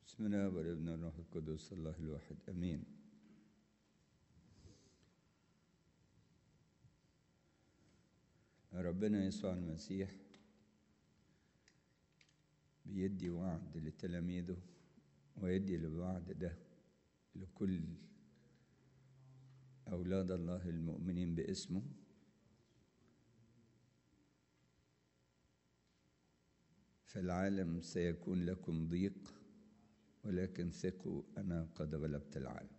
بسم الله والابن والروح القدس الله الواحد امين ربنا يسوع المسيح بيدي وعد لتلاميذه ويدي الوعد ده لكل أولاد الله المؤمنين باسمه في العالم سيكون لكم ضيق ولكن ثقوا أنا قد غلبت العالم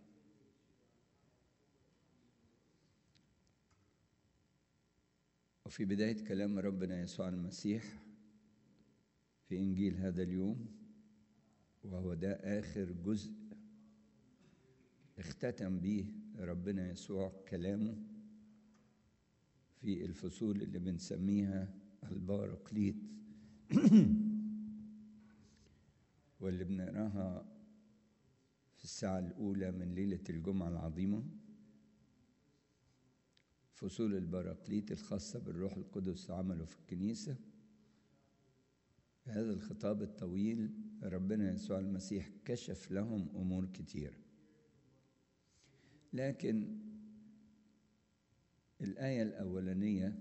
وفي بداية كلام ربنا يسوع المسيح في إنجيل هذا اليوم وهو ده آخر جزء اختتم به ربنا يسوع كلامه في الفصول اللي بنسميها البارقليط واللي بنقراها في الساعة الأولى من ليلة الجمعة العظيمة فصول البراقليط الخاصة بالروح القدس عمله في الكنيسة هذا الخطاب الطويل ربنا يسوع المسيح كشف لهم أمور كتير لكن الآية الأولانية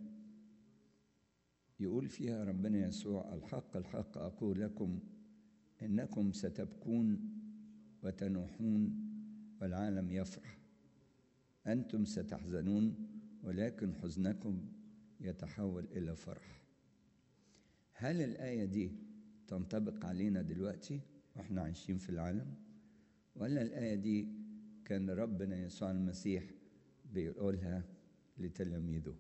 يقول فيها ربنا يسوع الحق الحق أقول لكم إنكم ستبكون وتنوحون والعالم يفرح أنتم ستحزنون ولكن حزنكم يتحول إلى فرح هل الآية دي تنطبق علينا دلوقتي وإحنا عايشين في العالم ولا الآية دي كان ربنا يسوع المسيح بيقولها لتلاميذه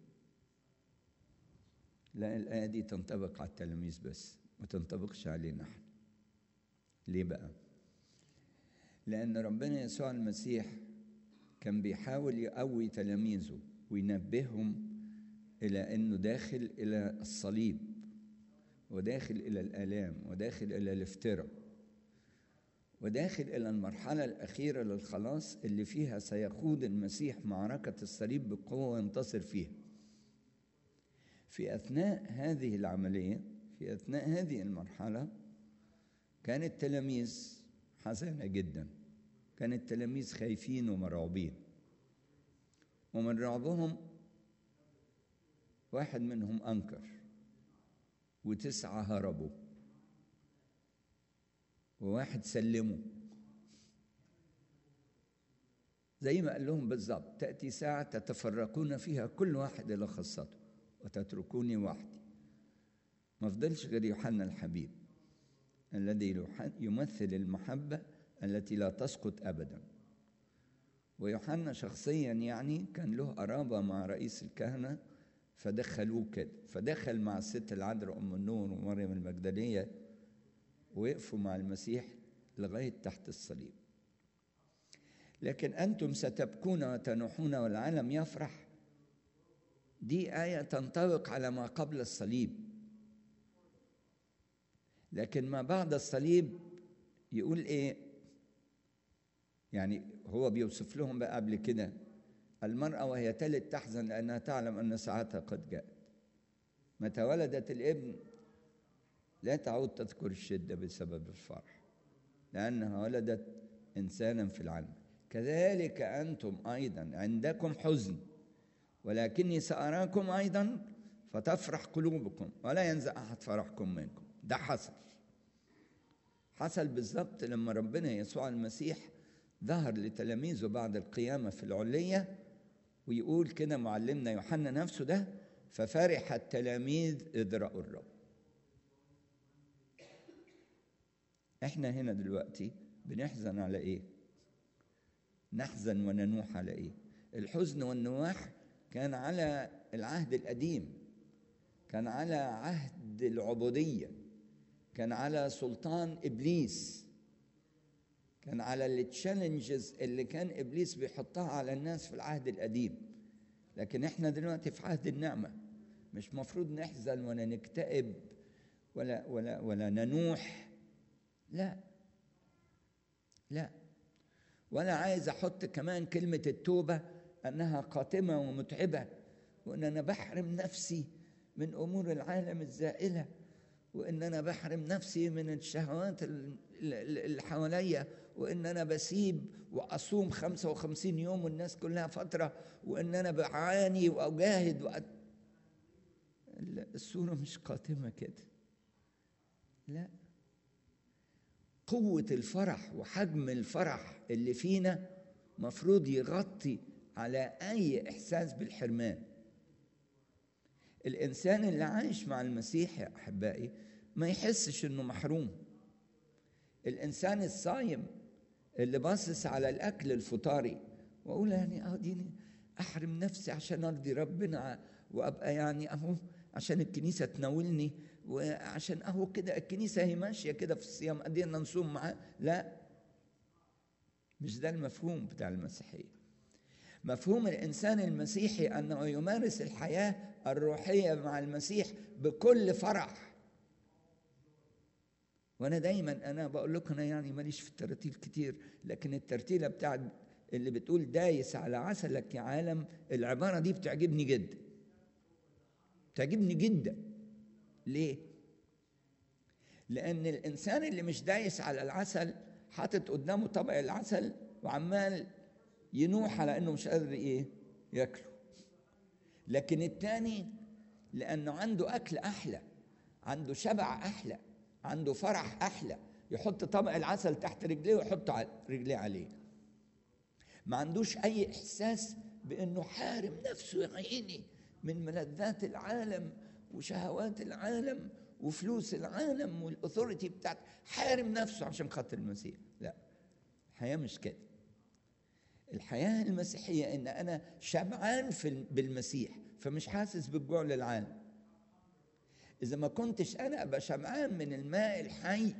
لا الآية دي تنطبق على التلاميذ بس ما تنطبقش علينا احنا ليه بقى لأن ربنا يسوع المسيح كان بيحاول يقوي تلاميذه وينبههم إلى أنه داخل إلى الصليب وداخل إلى الآلام وداخل إلى الافتراء وداخل إلى المرحلة الأخيرة للخلاص اللي فيها سيقود المسيح معركة الصليب بقوة وينتصر فيها في أثناء هذه العملية في أثناء هذه المرحلة كان التلاميذ حزانة جدا كان التلاميذ خايفين ومرعوبين ومن رعبهم واحد منهم أنكر وتسعة هربوا وواحد سلموا زي ما قال لهم بالظبط تأتي ساعة تتفرقون فيها كل واحد إلى خاصته وتتركوني وحدي ما فضلش غير يوحنا الحبيب الذي يمثل المحبة التي لا تسقط أبدا ويوحنا شخصيا يعني كان له قرابة مع رئيس الكهنة فدخلوه كده فدخل مع الست العذراء أم النور ومريم المجدلية وقفوا مع المسيح لغاية تحت الصليب لكن أنتم ستبكون وتنوحون والعالم يفرح دي آية تنطبق على ما قبل الصليب لكن ما بعد الصليب يقول إيه يعني هو بيوصف لهم بقى قبل كده المرأة وهي تلد تحزن لأنها تعلم أن ساعتها قد جاءت متى ولدت الابن لا تعود تذكر الشدة بسبب الفرح لأنها ولدت إنسانا في العالم كذلك أنتم أيضا عندكم حزن ولكني سأراكم أيضا فتفرح قلوبكم ولا ينزع أحد فرحكم منكم ده حصل حصل بالظبط لما ربنا يسوع المسيح ظهر لتلاميذه بعد القيامة في العلية ويقول كده معلمنا يوحنا نفسه ده ففرح التلاميذ إذ رأوا الرب احنا هنا دلوقتي بنحزن على ايه نحزن وننوح على ايه الحزن والنواح كان على العهد القديم كان على عهد العبوديه كان على سلطان ابليس كان على التشالنجز اللي كان ابليس بيحطها على الناس في العهد القديم لكن احنا دلوقتي في عهد النعمه مش مفروض نحزن ولا نكتئب ولا ولا ولا ننوح لا لا وانا عايز احط كمان كلمه التوبه انها قاتمه ومتعبه وان انا بحرم نفسي من امور العالم الزائله وان انا بحرم نفسي من الشهوات اللي حواليا وان انا بسيب واصوم 55 يوم والناس كلها فتره وان انا بعاني واجاهد وأ... الصوره مش قاتمه كده لا قوه الفرح وحجم الفرح اللي فينا مفروض يغطي على اي احساس بالحرمان الانسان اللي عايش مع المسيح يا احبائي ما يحسش انه محروم الانسان الصايم اللي باصص على الاكل الفطاري واقول يعني اه ديني احرم نفسي عشان ارضي ربنا وابقى يعني اهو عشان الكنيسه تناولني وعشان اهو كده الكنيسه هي ماشيه كده في الصيام قدرنا نصوم معاه لا مش ده المفهوم بتاع المسيحيه مفهوم الانسان المسيحي انه يمارس الحياه الروحيه مع المسيح بكل فرح وانا دايما انا بقول لكم انا يعني ماليش في التراتيل كتير لكن الترتيله بتاعت اللي بتقول دايس على عسلك يا عالم العباره دي بتعجبني جدا بتعجبني جدا ليه لان الانسان اللي مش دايس على العسل حاطط قدامه طبق العسل وعمال ينوح على انه مش قادر ايه ياكله لكن التاني لانه عنده اكل احلى عنده شبع احلى عنده فرح احلى يحط طبق العسل تحت رجليه ويحط رجليه عليه ما عندوش اي احساس بانه حارم نفسه يا عيني من ملذات العالم وشهوات العالم وفلوس العالم والاثوريتي بتاعت حارم نفسه عشان خاطر المسيح لا الحياه مش كده الحياه المسيحيه ان انا شبعان في بالمسيح فمش حاسس بالجوع للعالم إذا ما كنتش أنا أبقى شبعان من الماء الحي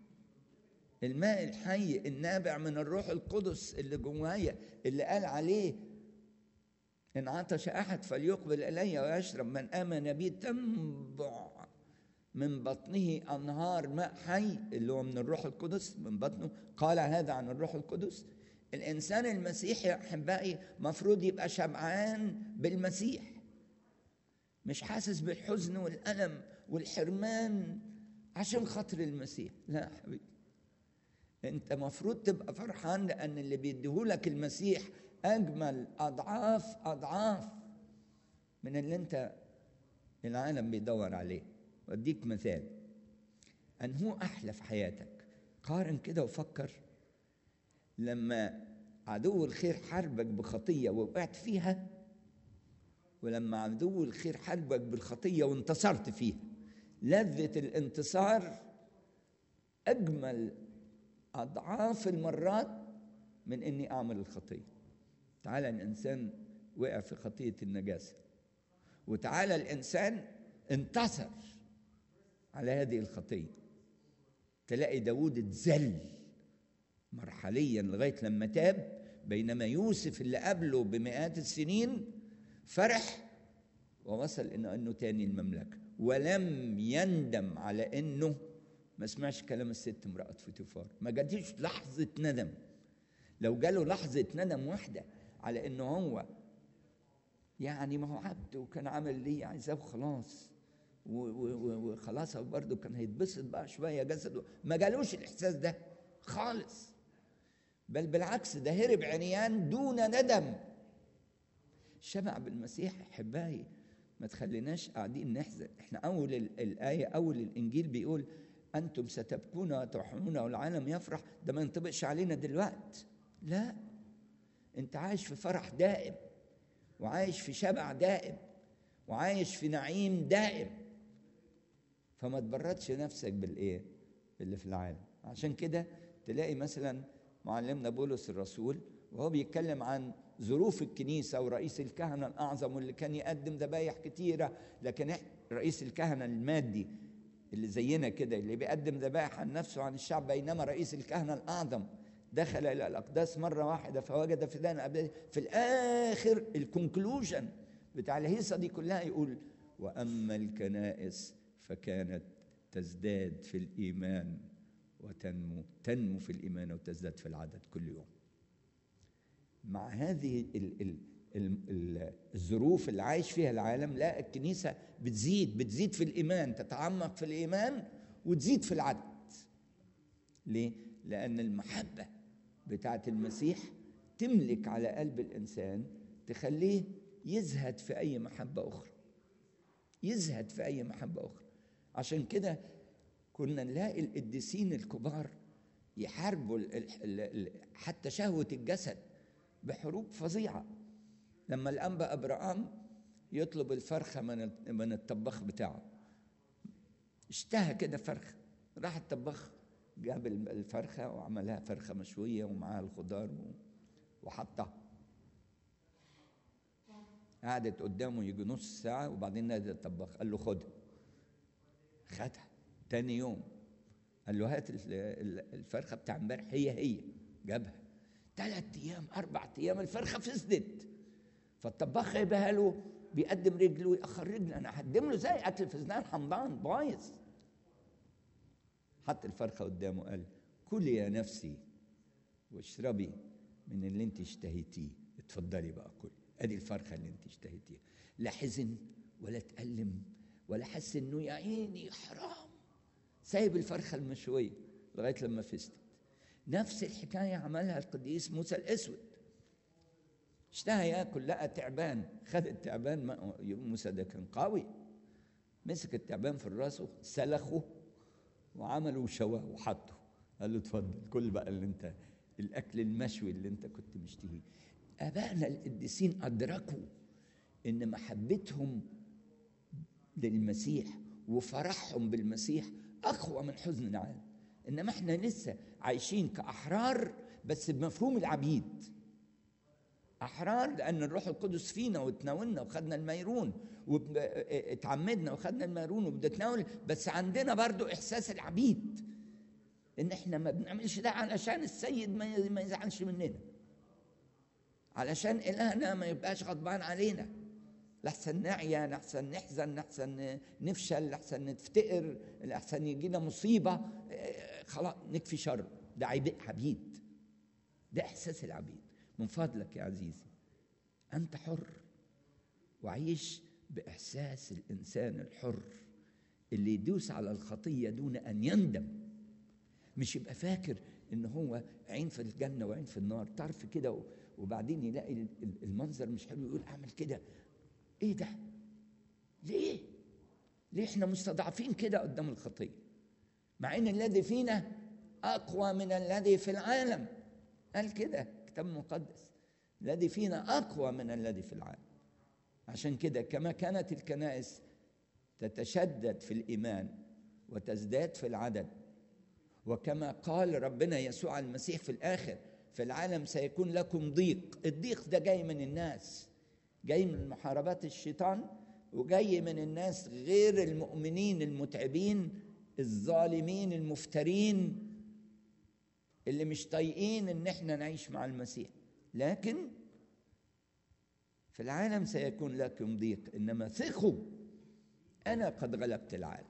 الماء الحي النابع من الروح القدس اللي جوايا اللي قال عليه إن عطش أحد فليقبل إلي ويشرب من آمن بي تنبع من بطنه أنهار ماء حي اللي هو من الروح القدس من بطنه قال هذا عن الروح القدس الإنسان المسيحي يا أحبائي مفروض يبقى شبعان بالمسيح مش حاسس بالحزن والألم والحرمان عشان خاطر المسيح لا يا حبيبي انت مفروض تبقى فرحان لان اللي بيديهولك المسيح اجمل اضعاف اضعاف من اللي انت العالم بيدور عليه واديك مثال ان هو احلى في حياتك قارن كده وفكر لما عدو الخير حاربك بخطيه ووقعت فيها ولما عدو الخير حاربك بالخطيه وانتصرت فيها لذة الانتصار أجمل أضعاف المرات من إني أعمل الخطية تعالى الإنسان وقع في خطية النجاسة وتعالى الإنسان انتصر على هذه الخطية تلاقي داود اتذل مرحليا لغاية لما تاب بينما يوسف اللي قبله بمئات السنين فرح ووصل إنه أنه تاني المملكة ولم يندم على انه ما سمعش كلام الست امرأة فوتيفار ما جاتش لحظة ندم لو جاله لحظة ندم واحدة على انه هو يعني ما هو عبد وكان عامل اللي عايزاه وخلاص وخلاص برضه كان هيتبسط بقى شوية جسده ما جالوش الإحساس ده خالص بل بالعكس ده هرب عريان دون ندم شبع بالمسيح أحبائي ما تخليناش قاعدين نحزن احنا اول الايه اول الانجيل بيقول انتم ستبكون وترحمون والعالم يفرح ده ما ينطبقش علينا دلوقتي لا انت عايش في فرح دائم وعايش في شبع دائم وعايش في نعيم دائم فما تبردش نفسك بالايه باللي في العالم عشان كده تلاقي مثلا معلمنا بولس الرسول وهو بيتكلم عن ظروف الكنيسة ورئيس الكهنة الأعظم واللي كان يقدم ذبايح كتيرة لكن رئيس الكهنة المادي اللي زينا كده اللي بيقدم ذبائح عن نفسه وعن الشعب بينما رئيس الكهنة الأعظم دخل إلى الأقداس مرة واحدة فوجد فدان أبدي في الآخر الكونكلوجن بتاع الهيصة دي كلها يقول وأما الكنائس فكانت تزداد في الإيمان وتنمو تنمو في الإيمان وتزداد في العدد كل يوم مع هذه ال ال الظروف اللي عايش فيها العالم لا الكنيسة بتزيد بتزيد في الإيمان تتعمق في الإيمان وتزيد في العدد ليه؟ لأن المحبة بتاعت المسيح تملك على قلب الإنسان تخليه يزهد في أي محبة أخرى يزهد في أي محبة أخرى عشان كده كنا نلاقي القديسين الكبار يحاربوا حتى شهوة الجسد بحروب فظيعة لما الأنبا أبراهام يطلب الفرخة من من الطباخ بتاعه اشتهى كده فرخة راح الطباخ جاب الفرخة وعملها فرخة مشوية ومعاها الخضار وحطها قعدت قدامه يجي نص ساعة وبعدين نادى الطباخ قال له خدها خدها تاني يوم قال له هات الفرخة بتاع امبارح هي هي جابها ثلاث أيام أربع أيام الفرخة فسدت فالطباخ جايبها له بيقدم رجله ويأخر رجله أنا هقدم له زي أكل فسدان حمضان بايظ حط الفرخة قدامه قال كلي يا نفسي واشربي من اللي انت اشتهيتيه اتفضلي بقى كل ادي الفرخة اللي انت اشتهيتيها لا حزن ولا تألم ولا حس انه يا عيني حرام سايب الفرخة المشوية لغاية لما فستت نفس الحكاية عملها القديس موسى الأسود اشتهى ياكل لقى تعبان خد التعبان موسى ده كان قوي مسك التعبان في الراس سلخه وعمله وشواه وحطه قال له اتفضل كل بقى اللي انت الاكل المشوي اللي انت كنت مشتهيه ابائنا القديسين ادركوا ان محبتهم للمسيح وفرحهم بالمسيح اقوى من حزن العالم انما احنا لسه عايشين كاحرار بس بمفهوم العبيد احرار لان الروح القدس فينا وتناولنا وخدنا الميرون واتعمدنا وخدنا الميرون وبنتناول بس عندنا برضو احساس العبيد ان احنا ما بنعملش ده علشان السيد ما يزعلش مننا علشان الهنا ما يبقاش غضبان علينا لحسن نعيا لحسن نحزن لحسن نفشل لحسن نفتقر لحسن يجينا مصيبة خلاص نكفي شر ده عبيد ده إحساس العبيد من فضلك يا عزيزي أنت حر وعيش بإحساس الإنسان الحر اللي يدوس على الخطية دون أن يندم مش يبقى فاكر إن هو عين في الجنة وعين في النار طرف كده وبعدين يلاقي المنظر مش حلو يقول أعمل كده ايه ده ليه ليه احنا مستضعفين كده قدام الخطيه مع ان الذي فينا اقوى من الذي في العالم قال كده كتاب مقدس الذي فينا اقوى من الذي في العالم عشان كده كما كانت الكنائس تتشدد في الايمان وتزداد في العدد وكما قال ربنا يسوع المسيح في الاخر في العالم سيكون لكم ضيق الضيق ده جاي من الناس جاي من محاربات الشيطان وجاي من الناس غير المؤمنين المتعبين الظالمين المفترين اللي مش طايقين ان احنا نعيش مع المسيح لكن في العالم سيكون لكم ضيق انما ثقوا انا قد غلبت العالم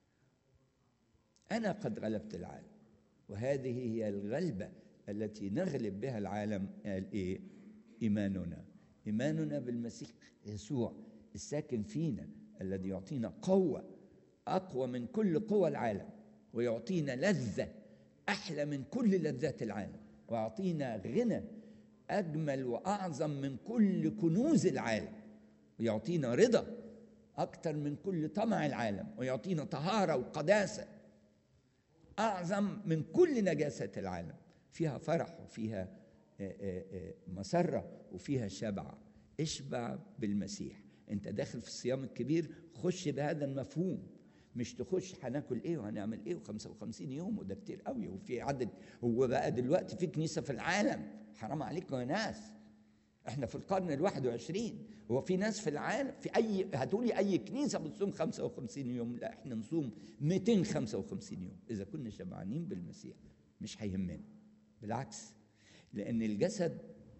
انا قد غلبت العالم وهذه هي الغلبه التي نغلب بها العالم قال ايه ايماننا ايماننا بالمسيح يسوع الساكن فينا الذي يعطينا قوه اقوى من كل قوى العالم ويعطينا لذه احلى من كل لذات العالم ويعطينا غنى اجمل واعظم من كل كنوز العالم ويعطينا رضا اكثر من كل طمع العالم ويعطينا طهاره وقداسه اعظم من كل نجاسه العالم فيها فرح وفيها مسرة وفيها شبع اشبع بالمسيح انت داخل في الصيام الكبير خش بهذا المفهوم مش تخش هناكل ايه وهنعمل ايه و55 يوم وده كتير قوي وفي عدد هو بقى دلوقتي في كنيسه في العالم حرام عليكم يا ناس احنا في القرن الواحد وعشرين هو في ناس في العالم في اي هتقولي اي كنيسه بتصوم 55 يوم لا احنا نصوم 255 يوم اذا كنا شبعانين بالمسيح مش هيهمنا بالعكس لأن الجسد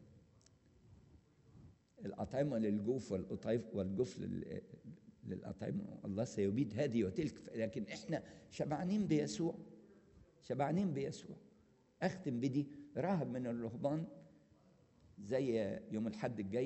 الأطعمة للجوف والأطيف والجوف للأطعمة الله سيبيد هذه وتلك لكن إحنا شبعانين بيسوع شبعانين بيسوع أختم بدي راهب من الرهبان زي يوم الحد الجاي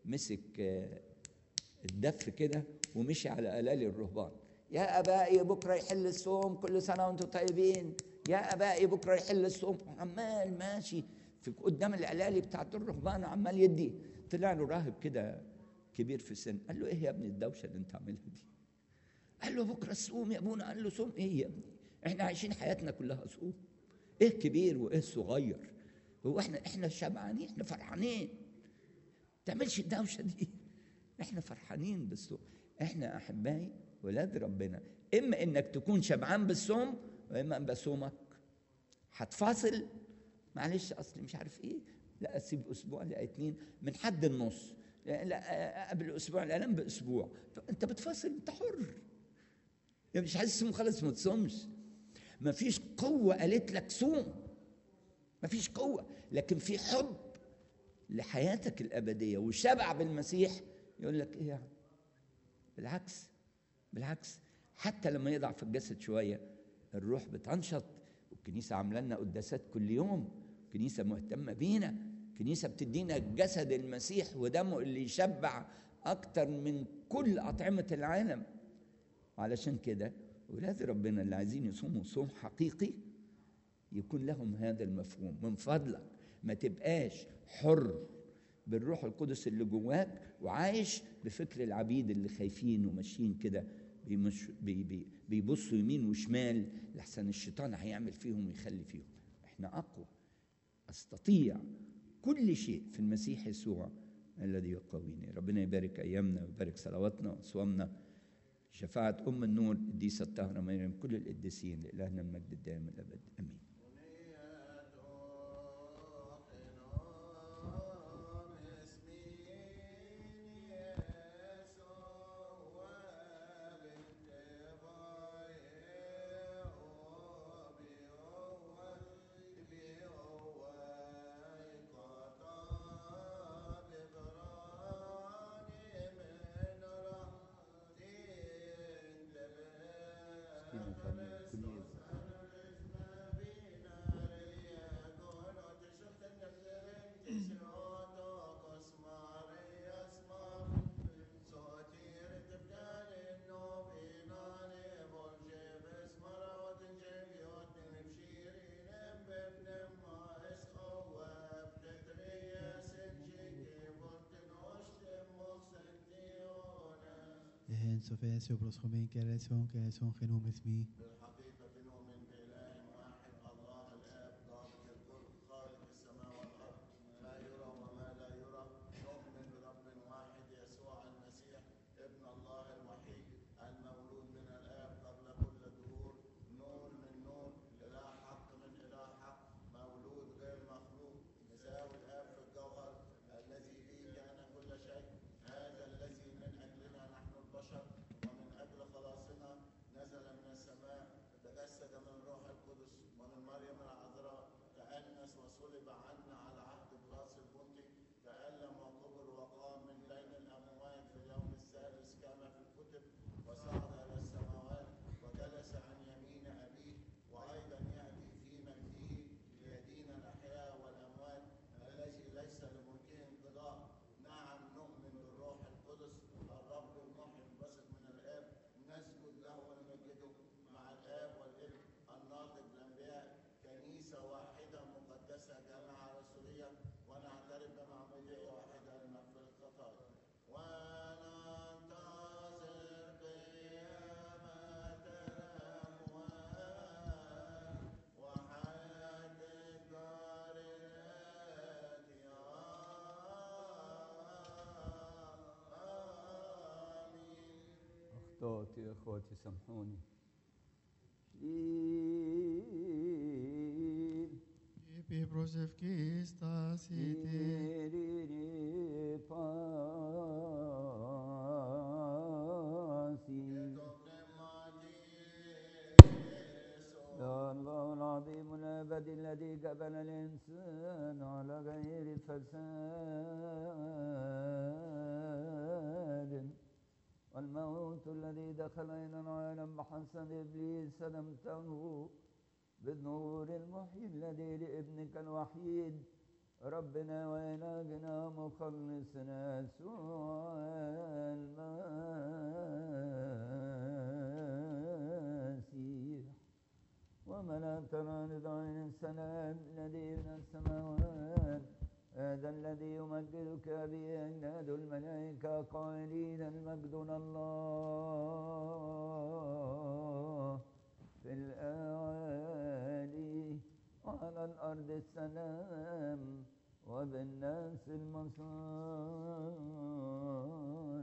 مسك آه، الدف كده ومشي على الالي الرهبان يا ابائي بكره يحل الصوم كل سنه وانتم طيبين يا ابائي بكره يحل الصوم عمال ماشي في قدام الالالي بتاعت الرهبان عمال يدي طلع له راهب كده كبير في السن قال له ايه يا ابني الدوشه اللي انت عاملها دي قال له بكره الصوم يا ابونا قال له صوم ايه يا ابني احنا عايشين حياتنا كلها صوم ايه كبير وايه صغير هو احنا احنا شبعانين احنا فرحانين تعملش الدوشه دي احنا فرحانين بالصوم احنا احبائي ولاد ربنا اما انك تكون شبعان بالصوم واما ان بصومك هتفاصل معلش اصلي مش عارف ايه لا اسيب اسبوع لا اتنين من حد النص لا لا، قبل اسبوع لا انام باسبوع انت بتفاصل انت حر يعني مش عايز تصوم خلاص ما تصومش مفيش قوه قالت لك صوم مفيش قوه لكن في حب لحياتك الابديه وشبع بالمسيح يقول لك ايه يعني بالعكس بالعكس حتى لما يضعف الجسد شويه الروح بتنشط والكنيسه عامله لنا قداسات كل يوم كنيسه مهتمه بينا كنيسه بتدينا جسد المسيح ودمه اللي يشبع اكتر من كل اطعمه العالم علشان كده ولاد ربنا اللي عايزين يصوموا صوم حقيقي يكون لهم هذا المفهوم من فضلك ما تبقاش حر بالروح القدس اللي جواك وعايش بفكر العبيد اللي خايفين وماشيين كده بيمش بي بي بيبصوا يمين وشمال لحسن الشيطان هيعمل فيهم ويخلي فيهم احنا اقوى استطيع كل شيء في المسيح يسوع الذي يقويني ربنا يبارك ايامنا ويبارك صلواتنا وصوامنا شفاعة أم النور القديسة الطاهرة مريم كل القديسين لإلهنا المجد الدائم الأبد آمين En Sofesio proschomen kereson kereson genom اسمي بالحقيقة نؤمن بإله واحد الله الآب ضابط الكل خالق السماء والأرض ما يرى وما لا يرى نؤمن برب واحد يسوع المسيح ابن الله الوحيد المولود من الآب قبل كل الدهور نور من نور إله حق من إله حق مولود غير مخلوق مساوي الآب في الجوهر الذي به كان كل شيء هذا الذي من أجلنا نحن البشر ومن أجل خلاصنا نزل من السماء تجسد من الروح القدس ومن مريم العذراء تأنس وصلب عنا على عهد بلاس البنطي تألم وقبر وقام من بين الأموات في اليوم الثالث كما في الكتب وصعد إلى السماوات وجلس عن يمين أبيه وأيضا يأتي في مجده ليدين الأحياء والأموات الذي ليس لملكه انقضاء نعم نؤمن بالروح القدس الرب المحيي البسط من الآب نسجد له ونمجده مع الآب والابن الناطق بالأنبياء كنيسة واحدة مقدسة جامعة رسولية ونعترف بمعمودية واحدة لمغفرة الخطايا وننتظر قيامة الأموات وحياة الدار الآتية آمين أخطأت يا إخواتي سامحوني Ipi prosevkis tasiti يا الله العظيم الأبدي الذي جبل الإنسان على غير فساد والموت الذي دخل إلى العالم بحسب إبليس سلمته بالنور المحيي الذي لابنك الوحيد ربنا وإلهنا مخلصنا يسوع المسيح وملأت الأرض عين السلام الذي من السماوات هذا الذي يمجدك به أجناد الملائكة قائلين المجد الله في الأعالي وعلى الأرض السلام وبالناس المسار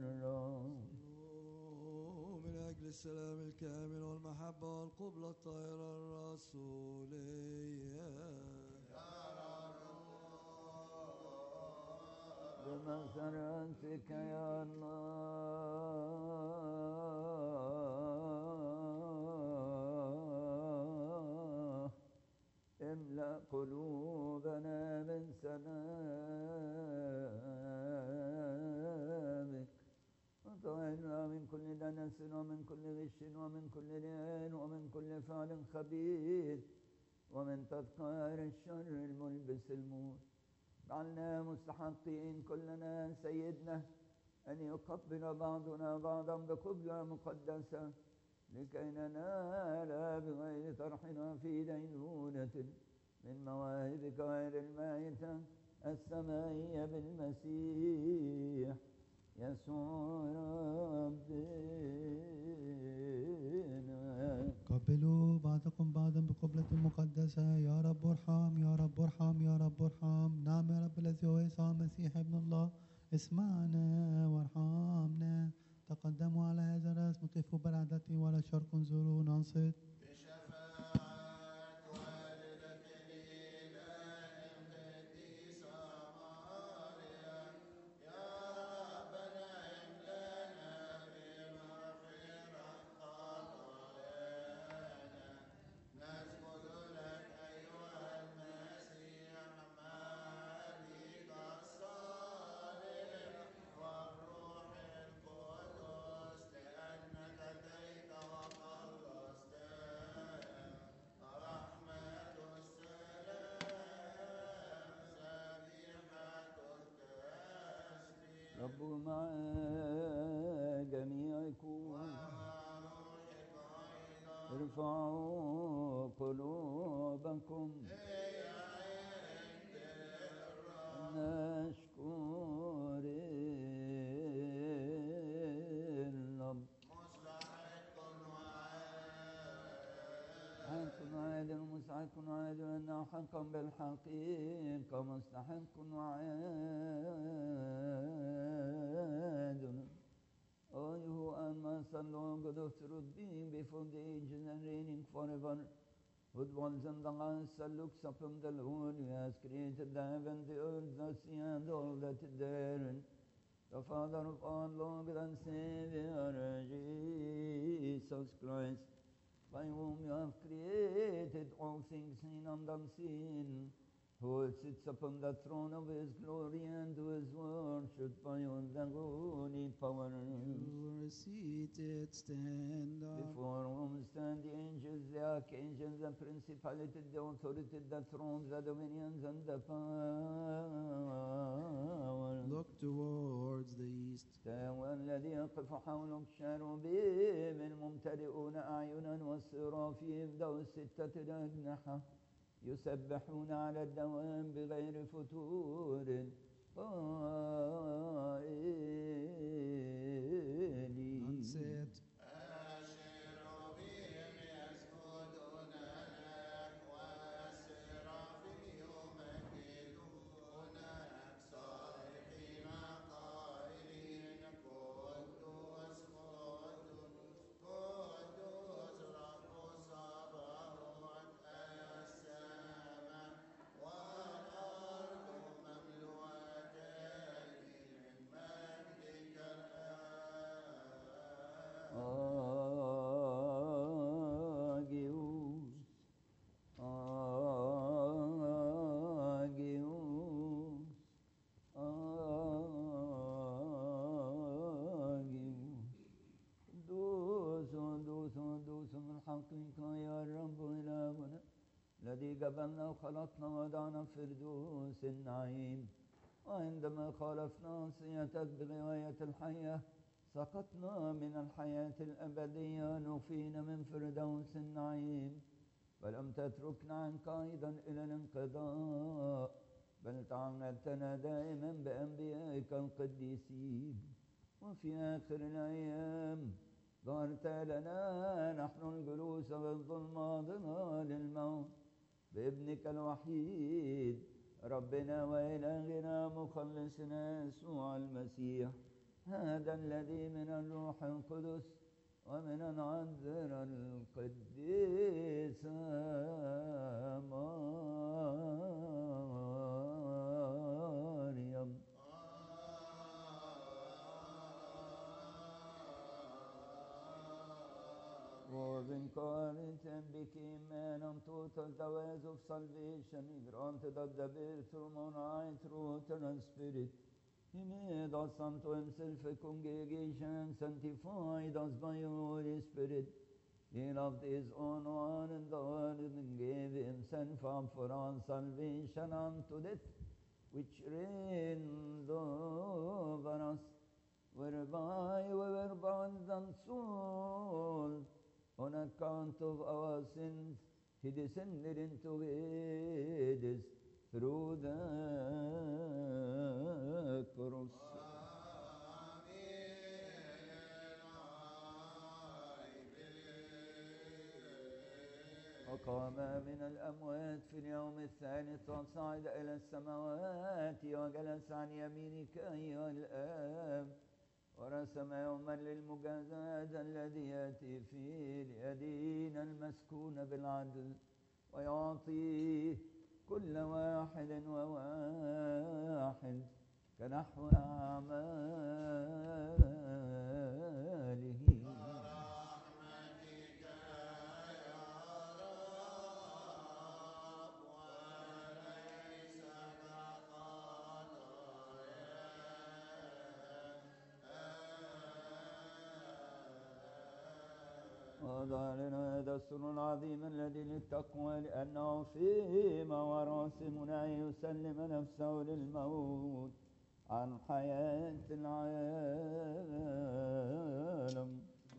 من أجل السلام الكامل والمحبة والقبلة الطاهرة الرسولية بمسرتك يا الله املأ قلوبنا من سلامك وطهرنا من كل دنس ومن كل غش ومن كل رياء ومن كل فعل خبيث ومن تذكار الشر الملبس الموت جعلنا مستحقين كلنا سيدنا أن يقبل بعضنا بعضا بقبلة مقدسة لكي ننال بغير طرحنا في دينونة من مواهبك غير المائتة السمائية بالمسيح يسوع ربنا قبلوا بعضكم بعضا بقبلة مقدسة يا رب ارحم يا رب ارحم يا رب ارحم نعم يا رب الذي هو يسوع المسيح ابن الله اسمعنا وارحمنا تقدموا على هذا الرأس قفوا برعدتي ولا شرق انظروا ننصت بشفاعة والدة الإله القديسة مريم يا ربنا املأنا بمغفرة خطايانا نسجد لك أيها المسيح مالك الصالح والروح القدس لأنك أتيت وخلصتنا رحمة السلام ذبيحة التسبيح رب مع جميعكم وروحك أيضا ارفعوا قلوبكم نشكر الرب مستحق حق عادل ومستحق عادل أنه حقا بالحقيقة مستحق وعادل Oh, you and my son, Lord God of truth, being before the ages and reigning forever, who dwells in the heights and looks upon the Lord, who has created the heaven, the earth, the sea, and all that is therein. The Father of our Lord and Savior, Jesus Christ, by whom you have created all things seen and unseen, who sits upon the throne of his glory and who is worshipped by all the holy power. You are seated, stand up. Before whom stand the angels, the archangels, the principalities, the authorities, the thrones, the dominions, and the power. Look towards the east. هو الذي يقف حولك شروبيم الممتلئون أعينا والسرافيم ذو الستة الأجنحة يسبحون على الدوام بغير فتور قائلين Unset. الشيروبيم يسجدون لك والسرافيم يمجدونك صالحين قائلين قدوس قدوس قدوس رب الصباوات السماء والأرض مملوءتان من مجدك الآن Agios, Agios, Agios. دوس دوس دوس من حقك يا رب إلهنا الذي قبلنا وخلقنا ودعنا في فردوس النعيم وعندما خالفنا وصيتك بغواية الحياة سقطنا من الحياة الأبدية نفينا من فردوس النعيم فلم تتركنا عنك أيضا إلى الانقضاء بل تعهدتنا دائما بأنبيائك القديسين وفي آخر الأيام ظهرت لنا نحن الجلوس بالظلمة ظلال الموت بابنك الوحيد ربنا وإلهنا مخلصنا يسوع المسيح هذا الذي من الروح القدس ومن العذر القديس مريم was incarnate became man unto the ways of salvation. He granted us the birth through moonlight, through eternal spirit. He made us unto himself a congregation, sanctified us by the Holy Spirit. He loved his own one and the world and gave himself up for our salvation unto death, which reigned over us, whereby we were bound and sold on account of our sins, he descended into Hades through the cross. وقام من الأموات في اليوم الثالث وصعد إلى السماوات وجلس عن يمينك أيها الآب ورسم يوما للمجازاة الذي يأتي فيه ليدين المسكون بالعدل ويعطيه كل واحد وواحد كنحو أعماله وضع لنا هذا السر العظيم الذي للتقوى لأنه فيما وراسمنا يسلم نفسه للموت عن حياة العالم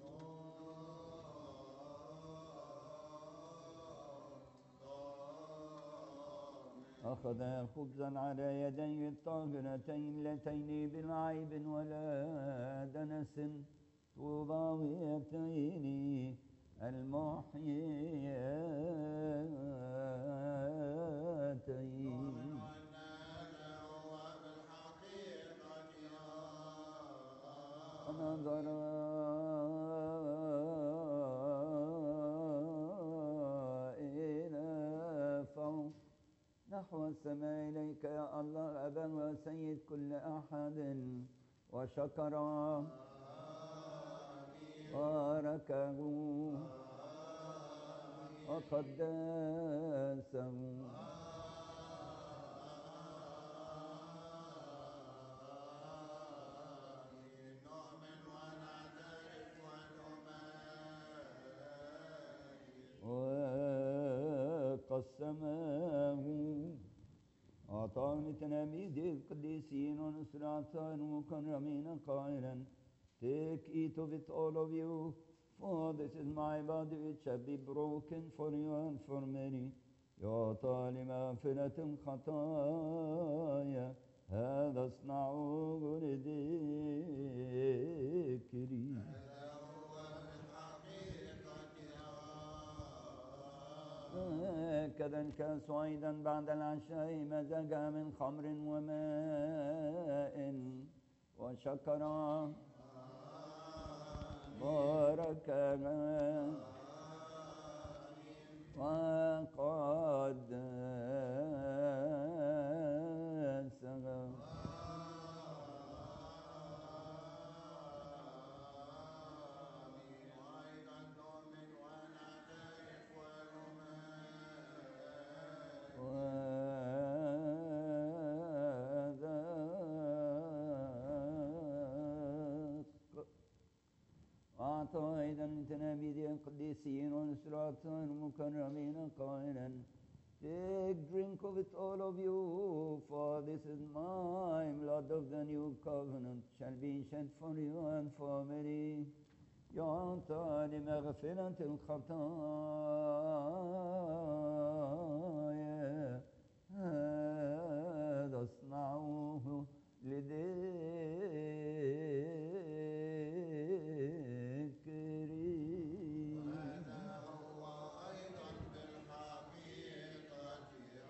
أخذ خبزا على يديه الطاهرتين اللتين بالعيب ولا دنس طوباويتين المحييتين ونظر إلى فوق نحو السماء إليك يا الله أبا وسيد كل أحد وشكر باركه وقدسه وقسمه أعطاني تلاميذ القديسين ونسرعتان مكرمين قائلا Take, eat of it, all of you, for this is my body which shall be broken for you and for many. يعطى لمغفرة الخطايا هذا اصنعوه لذكري هكذا الكاس أيضا بعد العشاء مزجا من خمر وماء وشكرا باركها وقدسها وذاق أعطى أيضا لتلاميذ القديسين ونسرات المكرمين قائلا Take drink of it, all of you, for this is my blood of the new covenant, shall be shed for you and for many. يعطى لمغفرة الخطايا هذا اصنعوه لذكري هو أيضا بالحقيقة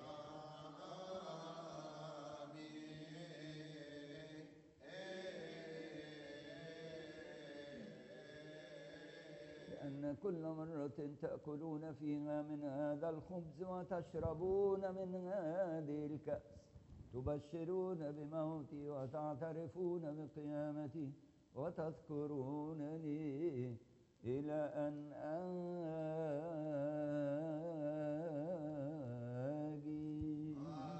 لأن كل مرة تأكلون فيها من هذا الخبز وتشربون من هذه الكأس تبشرون بموتي وتعترفون بقيامتي وتذكرونني إلى أن آجي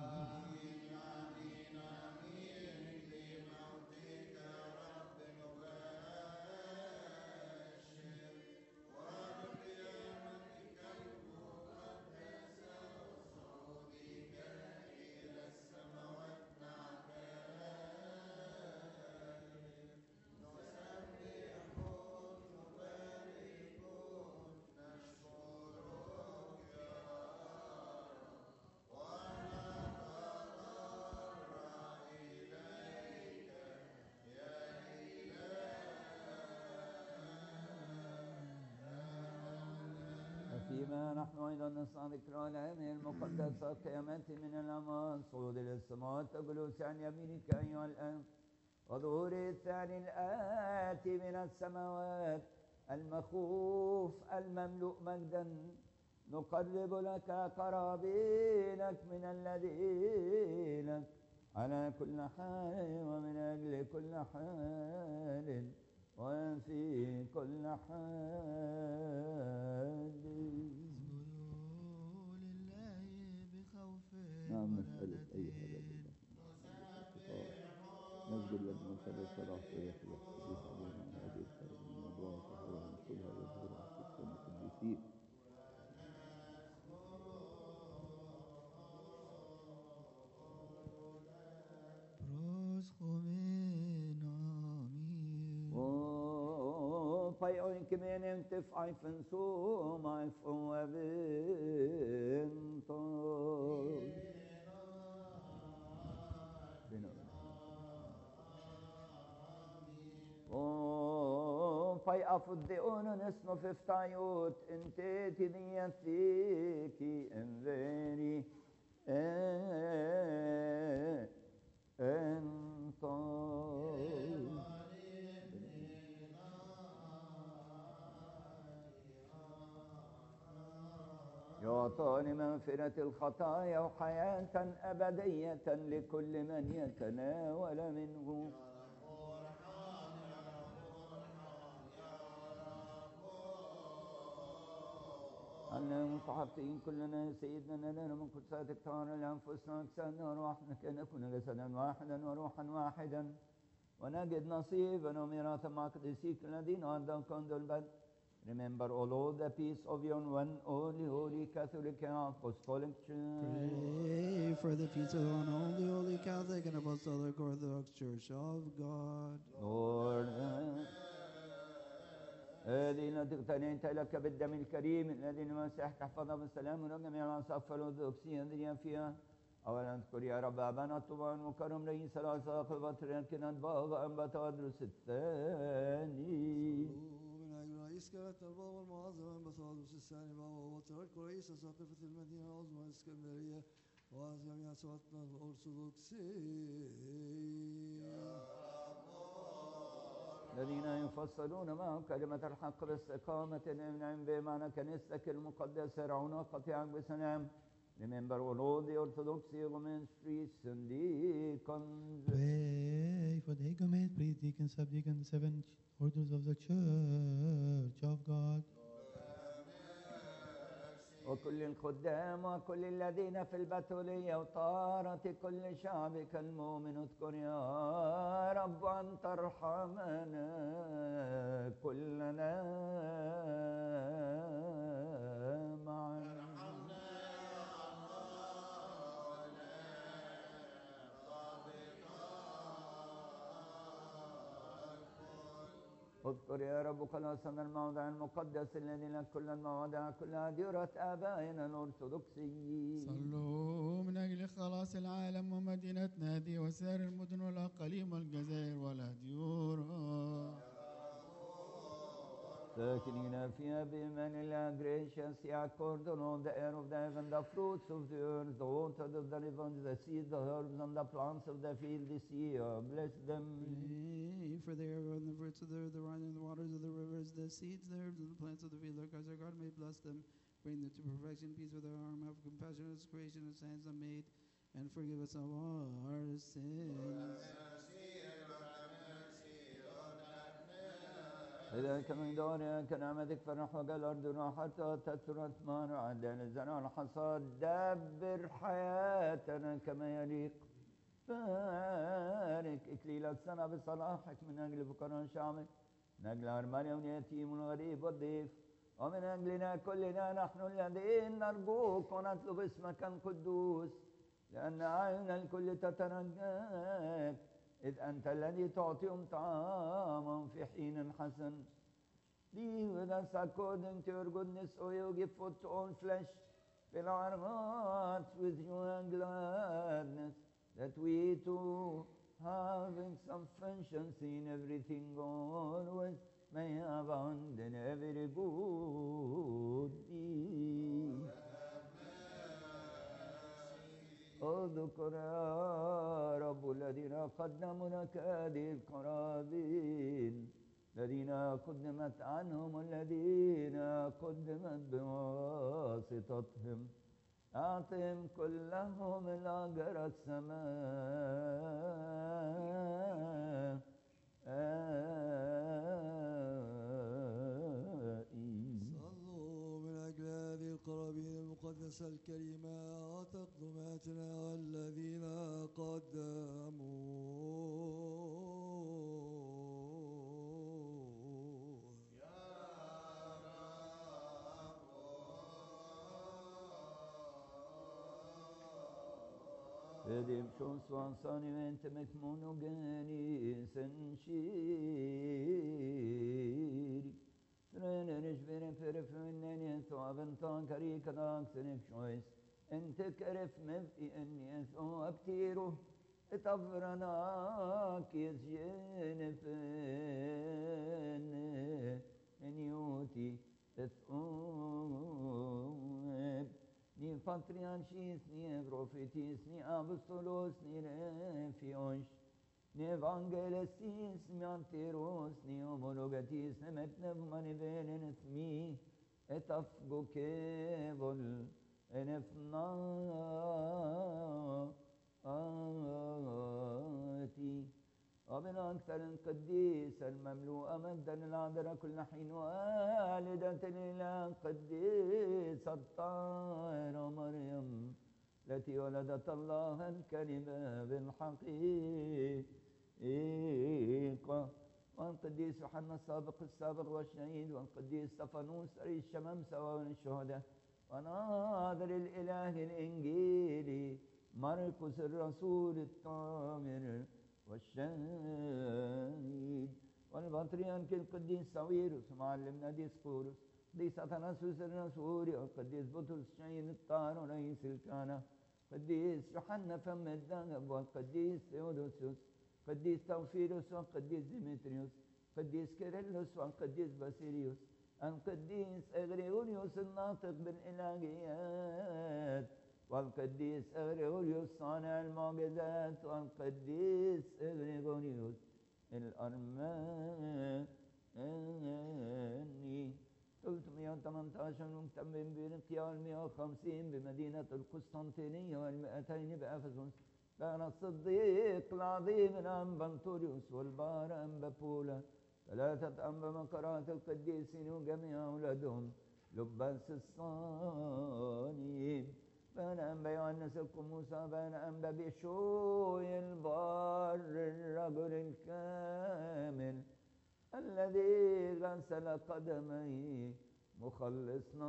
وفيما نحن أيضا نصنع ذكرى الأيام المقدسة قيامات من الأمان صعود إلى السماوات وجلوس عن يمينك أيها الآن وظهور الثاني الآتي من السماوات المخوف المملوء مجدا نقرب لك قرابينك من الذين على كل حال ومن أجل كل حال وفي كل حال اسجدوا لله بخوف نعم نسألك أيها ورعدة الأب نسجد لك من شر الصلاة ويخلق يسألون عن هذه الكلمة الموضوع فهو كلها يظهر في كل القديسين proschomen amen. Oh, pay oin kemenem te faifen so mai fuavento. Oh, pay afudde onun esno feftayut ente tiniyatiki enveri eh, ento. يعطى لمغفرة الخطايا وحياة أبدية لكل من يتناول منه أننا متعبتين كلنا سيدنا لنا من قدسات اختار لأنفسنا أجسادنا وأرواحنا كي نكون جسدا واحدا وروحا واحدا ونجد نصيبا وميراثا مع قديسيك الذين أعدهم كنز البدء Remember, O Lord, the peace of your one holy, holy Catholic and Apostolic Church. Pray for the peace of one holy, holy Catholic and Apostolic Orthodox Church of God. Lord, هذه التي اقتنيت لك بالدم الكريم الذي المسيح تحفظها بالسلام ونجمع الأنصاف الأرثوذكسية الذين فيها أولا اذكر يا رب أبانا طبعا مكرم رئيس الأساق البطريركنا البابا أنبا تدرس الثاني ومن أجل رئيس كانت البابا المعظم أنبثالوس الثاني بابا وترك رئيس ساقفة المدينة العظمى الإسكندرية وجميع سواقنا الأرثوذكسية الذين يفصلون معهم كلمة الحق باستقامة نعم بمعنى كنيستك المقدسة رعونا قطيعك بسلام Remember all the Orthodox elements, priests and deacons. Pray for the ecumen, priest, deacon, subdeacon, the seven orders of the Church of God. وكل الخدام وكل الذين في البتولية وطارة كل شعبك المؤمن اذكر يا رب أن ترحمنا كلنا معا اذكر يا رب خلاصنا الموضع المقدس الذي لك كل المواضع كلها ديرة آبائنا الأرثوذكسيين صلوا من أجل خلاص العالم ومدينتنا هذه وسائر المدن والأقاليم والجزائر والأديورة ساكنين فيها بإيمان الله gracious he accorded on the air of the heaven the fruits of the earth the water of the rivers the seeds the herbs and the plants of the field this year bless them Pray for the air and the fruits of the earth, the wine and the waters of the rivers, the seeds, the herbs, and the plants of the field. Our God, our God may bless them, bring them to perfection, peace with our arm, have compassion on us, creation, as hands unmade, and forgive us of all our sins. إليك من دورك نعمتك فرح وقال الأرض راحتها تثرت ما رعد الزرع الحصاد دبر حياتنا كما يليق بارك إكليل السنة بصلاحك من أجل فقراء شعبك من أجل أرمانيا واليتيم والغريب والضيف ومن أجلنا كلنا نحن الذين نرجوك ونطلب اسمك القدوس لأن أعين الكل تترجاك إذ أنت الذي تعطيهم طعاما في حين حسن Be with us according to your goodness, O you give food to all flesh. Fill our hearts with joy and gladness, that we too, having sufficiency in everything always, may abound in every good deed. اذكر يا رب الذين قدموا لك هذه القرابين الذين قدمت عنهم الذين قدمت بواسطتهم أعطهم كلهم الأجر السماء صلوا من أجل هذه القرابين المقدسة الكريمة وتقدماتنا والذين قدموا Redemption svansani vente med monogeni senshiri. Trönerish veren perifönnen ثوابن كريك داك سنك شويس انت كرف مفي اني اسو ابتيرو اتفرناك يسجن انيوتي اثوب ni patriarchis, ni profetis, ni apostolos, ni refios, ni evangelistis, ni anteros, ni homologatis, ni metnevmani venen ethmi, et afgo kevol, en efna آتي ومن أكثر القديس المملوء مجدا العذراء كل حين والدة الإله القديس الطاهرة مريم التي ولدت الله الكلمة بالحقيقة والقديس يوحنا السابق السابق والشهيد والقديس استفانوس رئيس الشمامسة والشهداء وناظر الإله الإنجيلي مرقس الرسول الطاهر والشهيد والبطريرك القديس ساويرس معلمنا ديسقورس قديس أثناسوس الرسول والقديس بطرس الشهيد الطاهر ورئيس الكهنة قديس يوحنا فم الذهب والقديس ثيودوسيوس قديس توفيروس والقديس ديمتريوس قديس كيرلس والقديس باسيليوس القديس اغريغوريوس الناطق بالالهيات والقديس اغريغوريوس صانع المعجزات والقديس اغريغوريوس الارماني 318 مهتم بانقياء 150 بمدينة القسطنطينية والمئتين بأفسس كان الصديق العظيم الأنبنطوريوس والبار أنبابولا ثلاثة أنبا مقرات القديسين وجميع أولادهم لباس الصاني بان أنبا يوحنس القموسى بان أنبا بشوي البار الرجل الكامل الذي غسل قدميه مخلصنا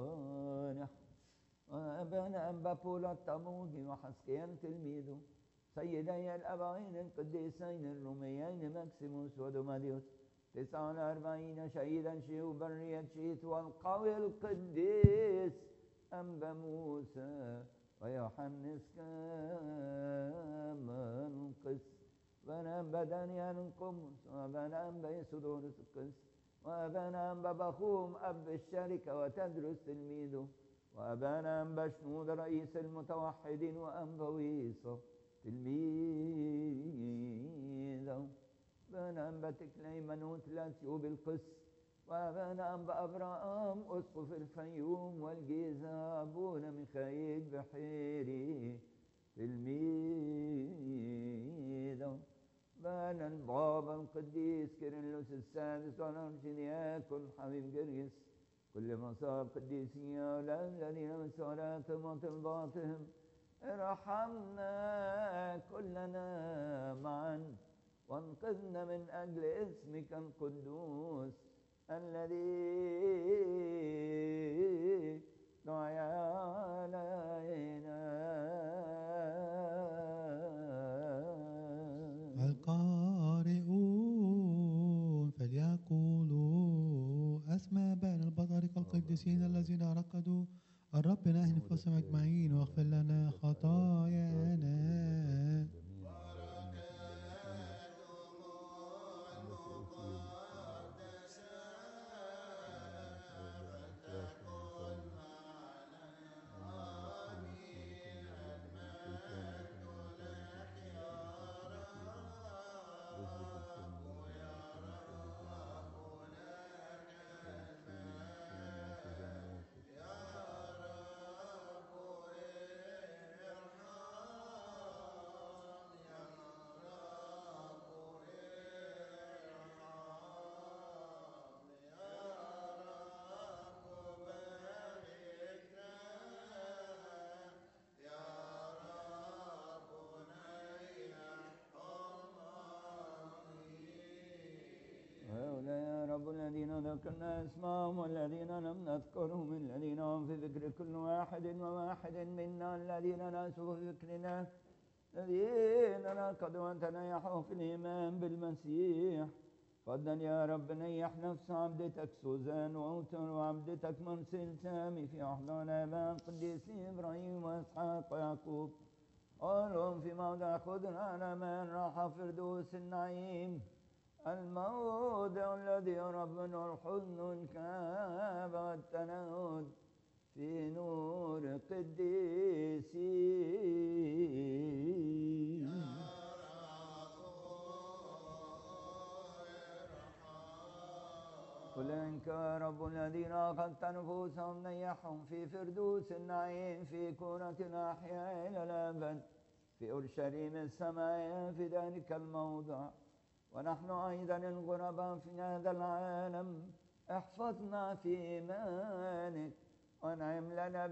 الصالح وأبان أنبا بولا التموذي وحسكيان تلميذه سيدي الأبوين القديسين الروميين ماكسيموس ودوماديوس تسعة وأربعين شهيدا شيو برية شيت والقوي القديس أنبا موسى ويوحنس كمان قس ونام بدنيا قمص وبنام بيسدورس قس وبنام ببخوم أب الشركة وتدرس تلميذه وأبانا بشنود رئيس المتوحدين وأنبويصة تلميذه بنا بتكلي منوت لاتيوب القس وبنا بأبراام أسقف الفيوم والجيزة أبونا ميخائيل بحيري تلميذه بنا البابا القديس كيرلس السادس والأرشدياكون حبيب جريس كل مصاب قديسين أولاد الذين من سوراتهم وطلباتهم ارحمنا كلنا معا وانقذنا من أجل اسمك القدوس الذي دعي علينا القارئون فليقولوا أسمى بين البطارقة القديسين الذين رقدوا الرب نهي نفوسهم أجمعين واغفر لنا خطايانا هؤلاء يا رب الذين ذكرنا اسمهم والذين لم نذكرهم الذين هم في ذكر كل واحد وواحد منا الذين ناسوا في ذكرنا الذين ركضوا وتنيحوا في الإيمان بالمسيح فضل يا رب نيح نفس عبدتك سوزان وأوتر وعبدتك مرسل سامي في أحضان آباء القديسين إبراهيم وإسحاق ويعقوب قالهم في موضع خضر على من راح فردوس النعيم الموضع الذي يرى منه الحزن الكآبة والتنهد في نور قديسين قل إنك يا رب الذين أخذت نفوسهم نيحهم في فردوس النعيم في كونة الأحياء إلى الأبد في أورشليم السماء في ذلك الموضع ونحن أيضا الغرباء في هذا العالم احفظنا في إيمانك وانعم لنا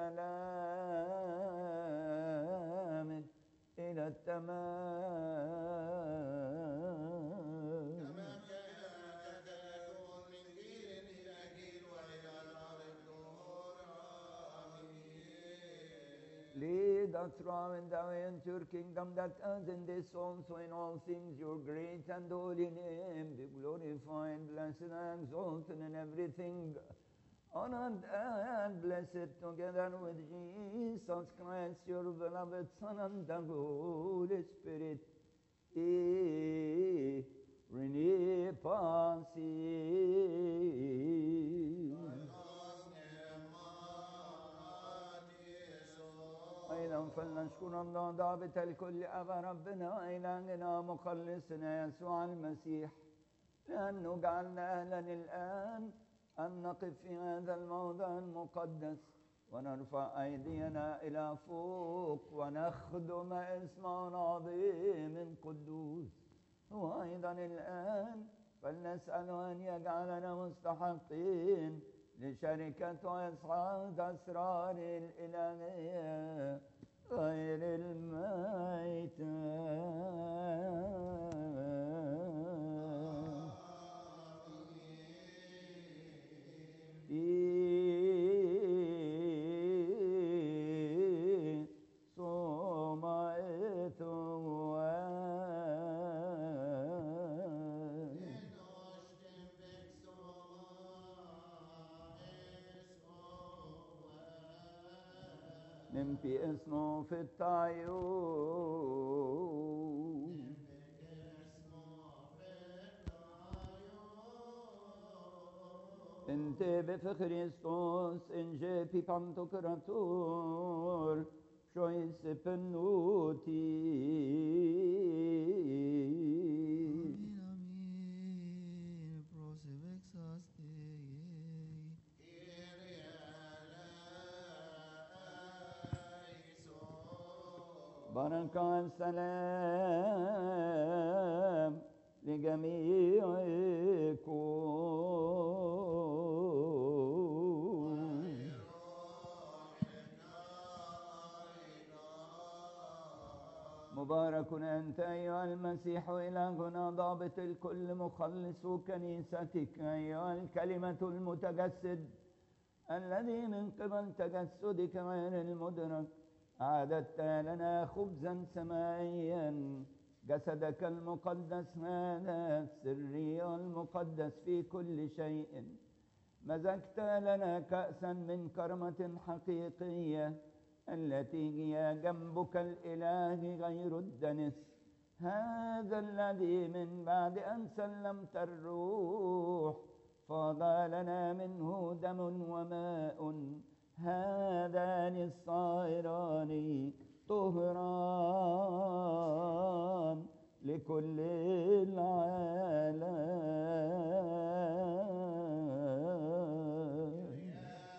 بسلامك إلى التمام كما كان تتلون من جيل إلى جيل وإلى نار الدهور آمين Lead us throughout the way into your kingdom that as in this also in all things your great and holy name be glorified, blessed and exalted in everything, honored and blessed together with Jesus Christ, your beloved Son and the Holy Spirit. E Rene أيضا فلنشكر الله ضابط الكل أبا ربنا إلهنا مخلصنا يسوع المسيح لأنه جعلنا أهلا الآن أن نقف في هذا الموضع المقدس ونرفع أيدينا إلى فوق ونخدم اسمه العظيم قدوس هو أيضا الآن فلنسأله أن يجعلنا مستحقين لشركة وإسعاد أسرار الإلهية غير الميتة في صومعته Nempi esno fittaio. Inte bef Christos in je pipantokrator Shois pennuti Amin, amin. Prosevexas Dei. بركة السلام لجميعكم مبارك أنت أيها المسيح إلهنا ضابط الكل مخلص كنيستك أيها الكلمة المتجسد الذي من قبل تجسدك غير المدرك أعددت لنا خبزا سمائيا جسدك المقدس هذا السري المقدس في كل شيء مزجت لنا كأسا من كرمة حقيقية التي هي جنبك الإله غير الدنس هذا الذي من بعد أن سلمت الروح فاض لنا منه دم وماء هذان الصائران طهران لكل العالم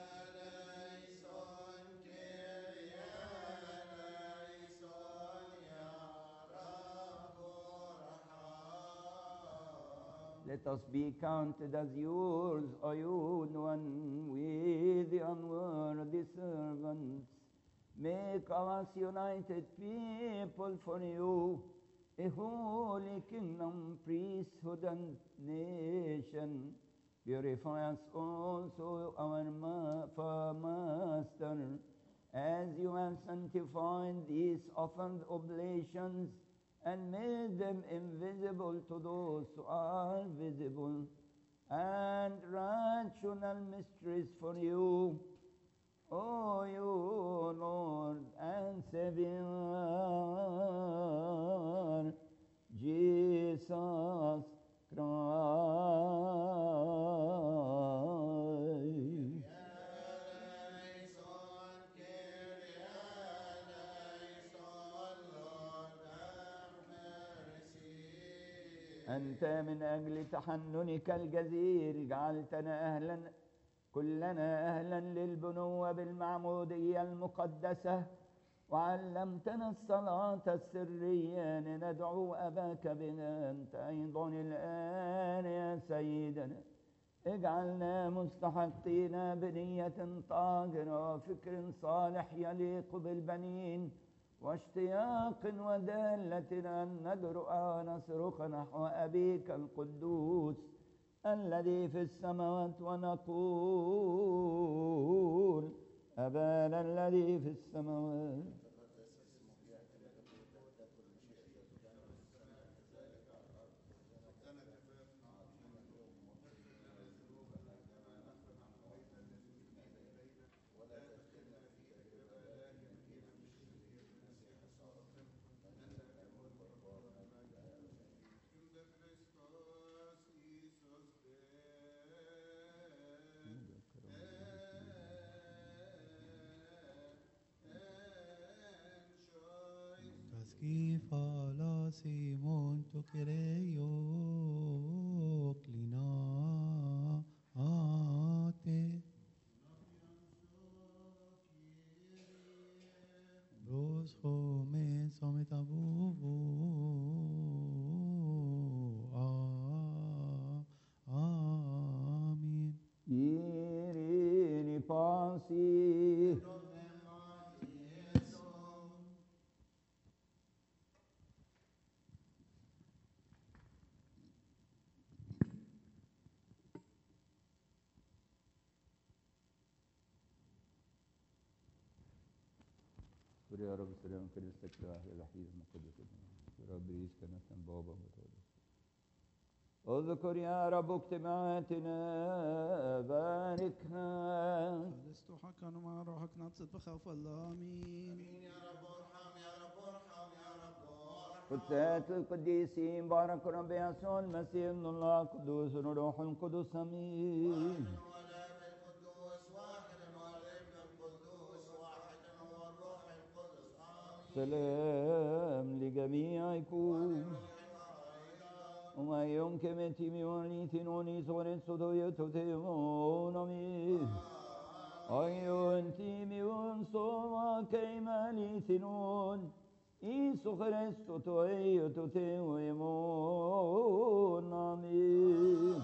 Let us be counted as yours, O you one with the unworthy servants. Make us united people for you, a holy kingdom, priesthood, and nation. Purify us also, our ma- for Master, as you have sanctified these offered oblations and made them invisible to those who are visible, and rational mysteries for you, O you, Lord and Savior, Jesus Christ. أنت من أجل تحننك الجزيل جعلتنا أهلا كلنا أهلا للبنوة بالمعمودية المقدسة وعلمتنا الصلاة السرية ندعو أباك بنا أنت أيضا الآن يا سيدنا اجعلنا مستحقين بنية طاهرة وفكر صالح يليق بالبنين واشتياق ودالة أن نجرؤ ونصرخ نحو أبيك القدوس الذي في السماوات ونقول أبانا الذي في السماوات Kaskifala Simon Tukireyo Klina Ate Bros Home Sometabubu Amin Irini pasi Dur ya Rabbi selam كنيستك الواحد الوحيد المقدس يا رب رئيس كنيسة بابا وتولى اذكر يا رب اجتماعاتنا باركها لست حقا مع روحك نقصد بخوف الله امين يا رب ارحم يا رب ارحم يا رب ارحم قدسات القديسين بارك رب يسوع المسيح ابن الله قدوس روح القدس امين والاب القدوس واحد والابن القدوس واحد والروح القدس امين سلام لجميعكم وما يمكن تيميوني تنوني سورين سودو تيمون امين أيون تيميون سوما كيماني تنون إيسو خريستو توي تتيمون امين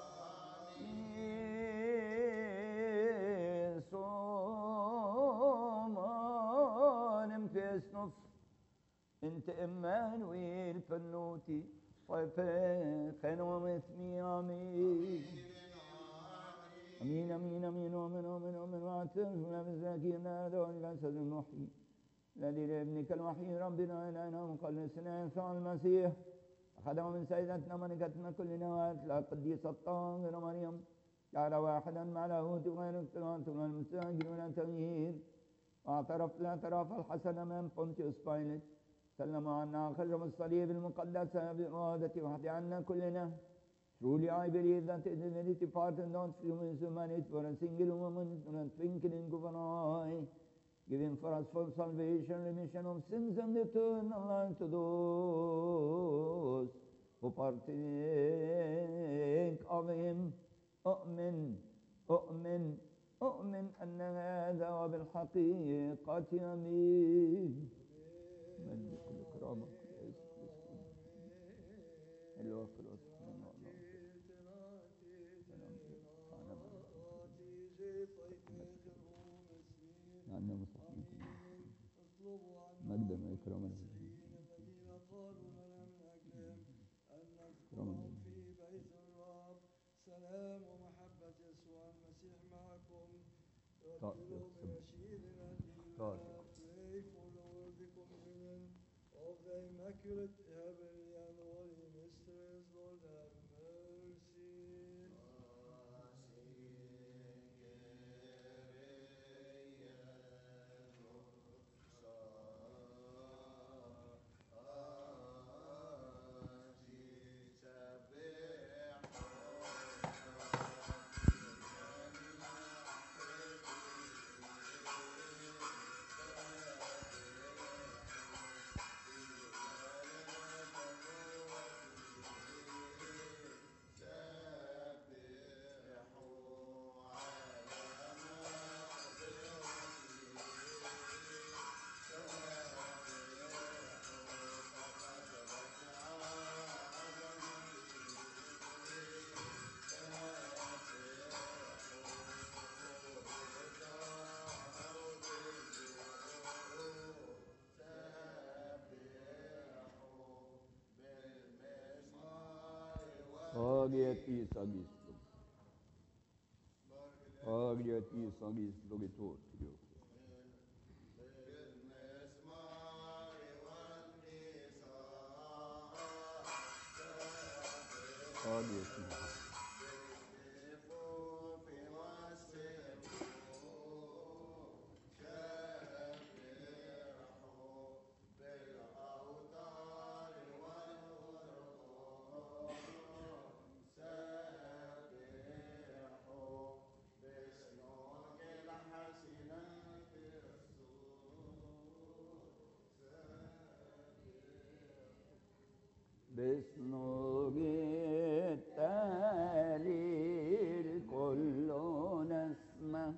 إيسو نمفيس نص انت امانويل فنوتي وفاقنا ومثمي امين امين امين امين امين امين امين واعترفنا بذاكرنا دون الاسد المحيي الذي لابنك الوحيد ربنا الهنا مخلصنا يسوع المسيح اخذه من سيدتنا ملكتنا كلنا واتلى القديسه الطاهره مريم جعل واحدا مع لاهوت غير اختلاط ولا المستاجر ولا تغيير واعترف الاعتراف الحسن امام بونتيوس بايلت سلم عنا خشب الصليب المقدس بإرادة وحدي عنا كلنا Truly I believe that the divinity part and not human humanity for a single woman and a twinkling of an eye, giving for us full salvation, remission of sins and eternal life to those who partake of him. أؤمن أؤمن أؤمن أن هذا وبالحقيقة أمين من كل كرامة الوقت الوقت عنا مستحيل مجدا وإكراما الذين قالوا لنا من أجلهم أن كرامة نذكرهم في بيت الرب سلام ومحبة يسوع المسيح معكم طيب، رتلوا سم- بنشيدنا طيب. Pray for the worthy communion of the Immaculate Heavenly and Holy Mysteries, Lord have mercy. Agiet Isagis. Agiet Isagis logitor. Agiet باسمه التالي كل نسمه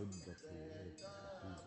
ضد قوتنا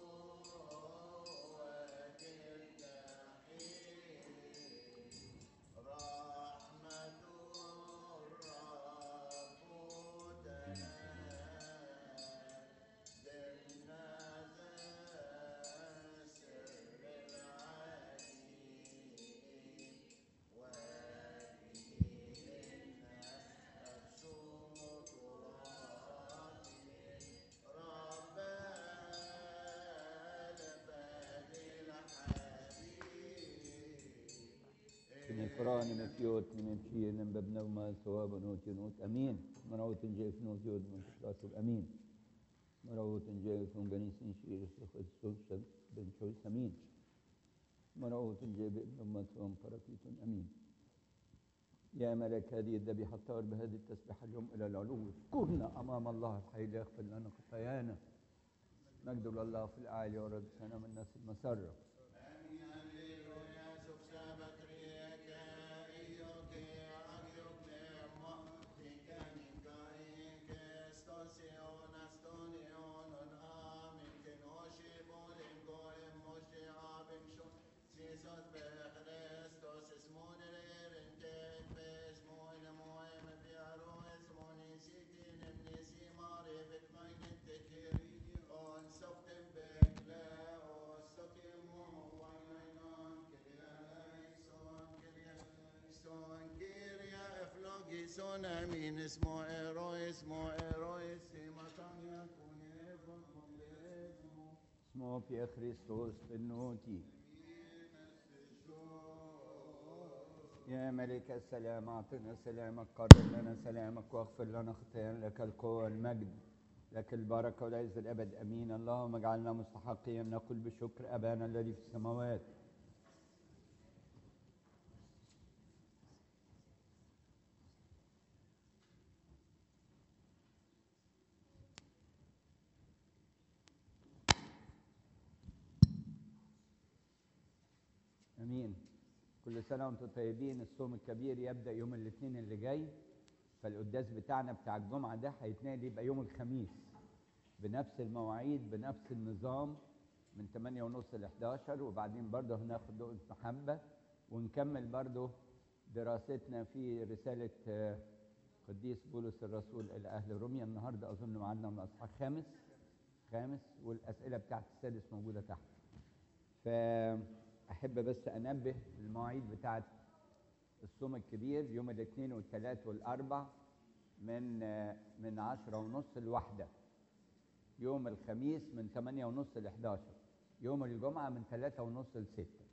نفران مكيوت من مشين ببنا وما ثواب نوت نوت امين مروت جيف نوت يود من تشراسب امين مروت جيف من جنيس نشير سخد سوسن بن شويس امين مروت جيف ابن امتهم فرقيت امين يا ملك هذه الذبيحة الطاهر بهذه التسبيحة اليوم إلى العلو اذكرنا أمام الله الحي ليغفر لنا خطايانا مجد لله في الأعلى ورد سنة من الناس المسرة Son amin اسمه ايرو اسمه ايرو اسمه تانيا اسمه في خريستوس بالنوتي يا ملك السلام اعطنا سلامك قرر لنا سلامك واغفر لنا خطايانا لك القوة والمجد لك البركة والعز الأبد أمين اللهم اجعلنا مستحقين نقول بشكر أبانا الذي في السماوات امين كل سنه وانتم طيبين الصوم الكبير يبدا يوم الاثنين اللي جاي فالقداس بتاعنا بتاع الجمعه ده هيتنقل يبقى يوم الخميس بنفس المواعيد بنفس النظام من 8 ونص ل 11 وبعدين برضه هناخد دقة محبة ونكمل برضه دراستنا في رسالة آه، قديس بولس الرسول إلى أهل روميا النهاردة أظن معانا من أصحاح خامس خامس والأسئلة بتاعت السادس موجودة تحت فأحب بس أنبه المواعيد بتاعت الصوم الكبير يوم الاثنين والثلاث والأربع من آه، من عشرة ونص لواحدة يوم الخميس من 8 ونص ل 11 يوم الجمعة من 3 ونص ل 6